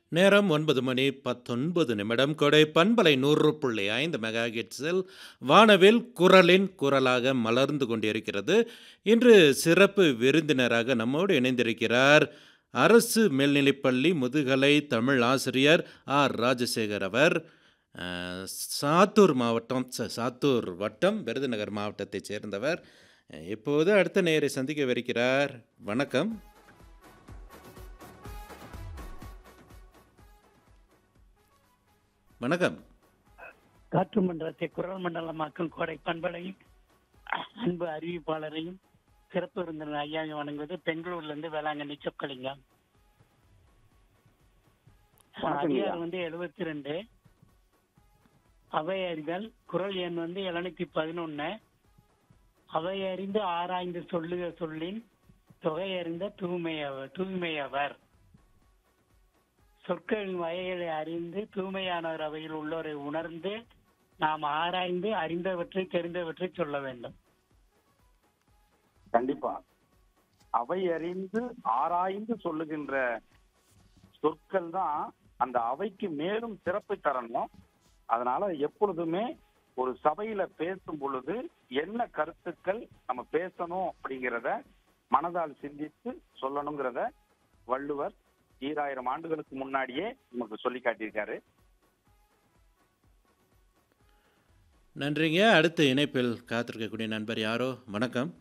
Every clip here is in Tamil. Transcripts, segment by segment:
நேரம் ஒன்பது மணி பத்தொன்பது நிமிடம் கொடை பண்பலை நூறு புள்ளி ஐந்து மெகா ஹெட்ஸில் வானவில் குரலின் குரலாக மலர்ந்து கொண்டிருக்கிறது இன்று சிறப்பு விருந்தினராக நம்மோடு இணைந்திருக்கிறார் அரசு மேல்நிலைப்பள்ளி முதுகலை தமிழ் ஆசிரியர் ஆர் ராஜசேகர் அவர் அஹ், சாத்தூர் மாவட்டம் ச- சாத்தூர் வட்டம் விருதுநகர் மாவட்டத்தைச் சேர்ந்தவர் அஹ், இப்போது அடுத்த நேரை சந்திக்கவிருக்கிறார் வணக்கம் வணக்கம் காற்று மண்டலத்தை குரல் மண்டலமாக்கும் கோடை பண்பலையும் அன்பு அறிவிப்பாளரையும் சிறப்பு விருந்தினர் ஐயாவையும் வணங்குவது பெங்களூர்ல இருந்து வேளாங்கண்ணி சொக்கலிங்கம் வணக்கம் ஐயா. அதிகாரம் வந்து எழுபத்தி ரெண்டு அவை அறிதல் குரல் எண் வந்து எழுநூத்தி பதினொன்னு அவை அறிந்து ஆராய்ந்து சொல்லுக சொல்லின் தொகை அறிந்த தூய்மையவர் தூய்மையவர் சொற்களின் வகைகளை அறிந்து தூய்மையானவர் அவையில் உள்ளோரை உணர்ந்து நாம் ஆராய்ந்து அறிந்தவற்றை தெரிந்தவற்றை சொல்ல வேண்டும் கண்டிப்பா அவை அறிந்து ஆராய்ந்து சொல்லுகின்ற சொற்கள் தான் அந்த அவைக்கு மேலும் சிறப்பு தரணும் அதனால எப்பொழுதுமே ஒரு சபையில பேசும் பொழுது என்ன கருத்துக்கள் நம்ம பேசணும் அப்படிங்கிறத மனதால் சிந்தித்து சொல்லணுங்கிறத வள்ளுவர் ஈராயிரம் ஆண்டுகளுக்கு முன்னாடியே நமக்கு சொல்லி காட்டியிருக்காரு நன்றிங்க அடுத்த இணைப்பில் காத்திருக்கக்கூடிய நண்பர் யாரோ வணக்கம்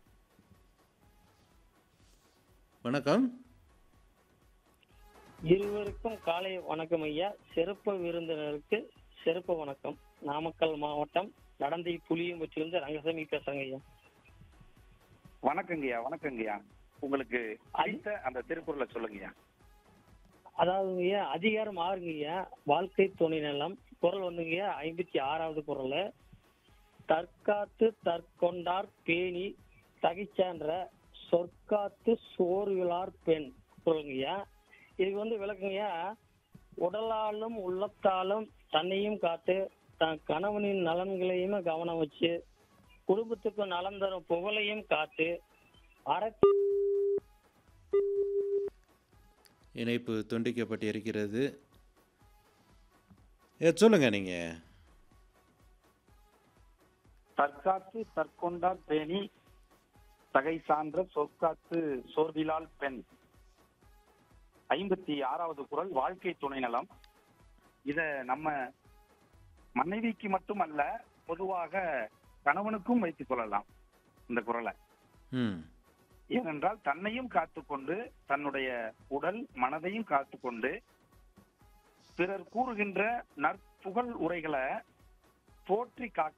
வணக்கம் இருவருக்கும் காலை வணக்கம் ஐயா சிறப்பு விருந்தினருக்கு சிறப்பு வணக்கம் நாமக்கல் மாவட்டம் நடந்தை புளியம்பட்டியிலிருந்து ரங்கசாமி பேசுறேங்க ஐயா வணக்கங்கய்யா வணக்கங்கய்யா உங்களுக்கு அளித்த அந்த திருக்குறளை சொல்லுங்கய்யா அதாவது ஐயா அதிகாரம் ஆறுங்க ஐயா வாழ்க்கை துணை நலம் குரல் வந்துங்க ஐயா ஐம்பத்தி ஆறாவது குரல் தற்காத்து தற்கொண்டார் பேணி தகைச்சான்ற சொற்காத்து சோர்விலார் பெண் குரலுங்க ஐயா இதுக்கு வந்து விளக்குங்கய்யா உடலாலும் உள்ளத்தாலும் தன்னையும் காத்து தன் கணவனின் நலன்களையும் கவனம் வச்சு குடும்பத்துக்கு நலம் தரும் புகழையும் காத்து அற இணைப்பு துண்டிக்கப்பட்டிருக்கிறது ஏ சொல்லுங்க நீங்க தற்காத்து தற்கொண்டார் பேணி தகை சான்ற சொற்காத்து சோர்விலால் பெண் ஐம்பத்தி ஆறாவது குரல் வாழ்க்கை துணை நலம் இத நம்ம மனைவிக்கு மட்டுமல்ல பொதுவாக கணவனுக்கும் வைத்துக் கொள்ளலாம் இந்த குரலை ம் ஏனென்றால் தன்னையும் காத்துக்கொண்டு தன்னுடைய உடல் மனதையும் காத்துக்கொண்டு பிறர் கூறுகின்ற நற்புகழ் உரைகளை போற்றி காக்க